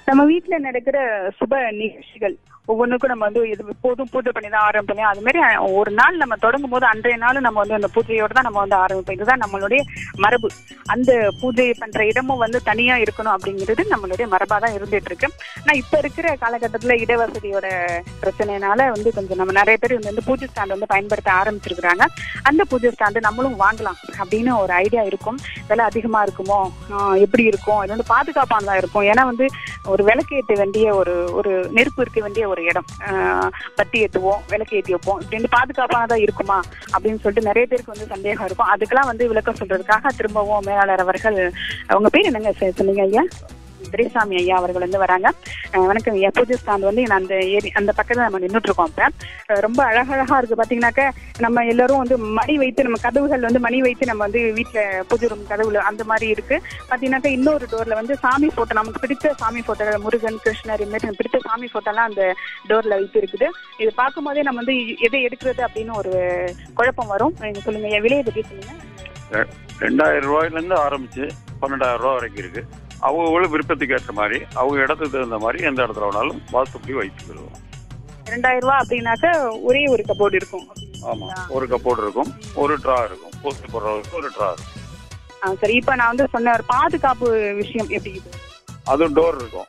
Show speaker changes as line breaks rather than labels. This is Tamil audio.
நம்ம வீட்ல நடக்கிற சுப நிகழ்ச்சிகள் ஒவ்வொன்றுக்கும் நம்ம வந்து இது எப்போதும் பூஜை பண்ணி தான் ஆரம்பிப்போம் அது மாதிரி அஹ், ஒரு நாள் நம்ம தொடங்கும் போது அன்றைய நாள் நம்ம வந்து அந்த பூஜையோட தான் நம்ம வந்து ஆரம்பிப்போம் இதுதான் நம்மளுடைய மரபு அந்த பூஜை பண்ற இடமும் வந்து தனியா இருக்கணும் அப்படிங்கிறது நம்மளுடைய மரபா தான் இருந்துட்டு இருக்கு ஆனா இப்ப இருக்கிற காலகட்டத்துல இடவசதியோட பிரச்சனைனால வந்து கொஞ்சம் நம்ம நிறைய பேர் வந்து பூஜை ஸ்டாண்ட் வந்து பயன்படுத்த ஆரம்பிச்சிருக்கிறாங்க அந்த பூஜை ஸ்டாண்டு நம்மளும் வாங்கலாம் அப்படின்னு ஒரு ஐடியா இருக்கும் விலை அதிகமா இருக்குமோ ஆஹ் எப்படி இருக்கும் இது வந்து பாதுகாப்பானதா இருக்கும் ஏன்னா வந்து ஒரு விளக்கு ஏற்ற வேண்டிய ஒரு ஒரு நெருப்பு இருக்க வேண்டிய ஒரு இடம் ஆஹ் பத்தி ஏற்றுவோம் விளக்கு ஏற்றி வைப்போம் இப்படி வந்து பாதுகாப்பானதா இருக்குமா அப்படின்னு சொல்லிட்டு நிறைய பேருக்கு வந்து சந்தேகம் இருக்கும் அதுக்கெல்லாம் வந்து விளக்கம் சொல்றதுக்காக திரும்பவும் மேலாளர் அவர்கள் உங்க பேர் என்னங்க சொ- சொன்னீங்க ஐயா துரைசாமி ஐயா அவர்கள் வந்து வராங்க அஹ் வணக்கம் ஐயா பூஜை ஸ்டாண்ட் வந்து நான் அந்த ஏரி அந்த பக்கத்துல நம்ம நின்றுட்டு இருக்கோம் இப்ப அஹ் ரொம்ப அழகழகா இருக்கு பாத்தீங்கன்னாக்க நம்ம எல்லாரும் வந்து மணி வைத்து நம்ம கதவுகள் வந்து மணி வைத்து நம்ம வந்து வீட்டுல பூஜை ரூம் கதவுல அந்த மாதிரி இருக்கு பாத்தீங்கன்னாக்கா இன்னொரு டோர்ல வந்து சாமி போட்டோ நமக்கு பிடித்த சாமி போட்டோ முருகன் கிருஷ்ணர் இந்த மாதிரி நமக்கு பிடித்த சாமி போட்டோலாம் அந்த டோர்ல வைத்து இருக்குது இது பார்க்கும் போதே நம்ம வந்து எதை எடுக்கிறது அப்படின்னு ஒரு குழப்பம் வரும் நீங்க சொல்லுங்க ஐயா விலையை பத்தி சொல்லுங்க
ரெ- ரெண்டாயிரம் ரூபாயிலேருந்து ஆரம்பிச்சு பன்னெண்டாயிரம் ரூபா வரைக்கும் இருக்கு அவங்க விருப்பத்துக்கு ஏற்ற மாதிரி அவங்க இடத்துக்கு தகுந்த மாதிரி எந்த இடத்துல வேணாலும் வாஸ்துப்படி வைத்துக்கிடுவோம்
ரெண்டாயிரம் ரூபாய் அப்படின்னாக்க ஒரே ஒரு கபோர்டு இருக்கும்
ஆமா ஒரு கப்போர்டு இருக்கும் ஒரு ட்ரா இருக்கும் போஸ்ட் போடுறவங்களுக்கு ஒரு ட்ரா இருக்கும்
ஆ, சரி இப்ப நான் வந்து சொன்ன ஒரு பாதுகாப்பு விஷயம் எப்படி இது
அது டோர் இருக்கும்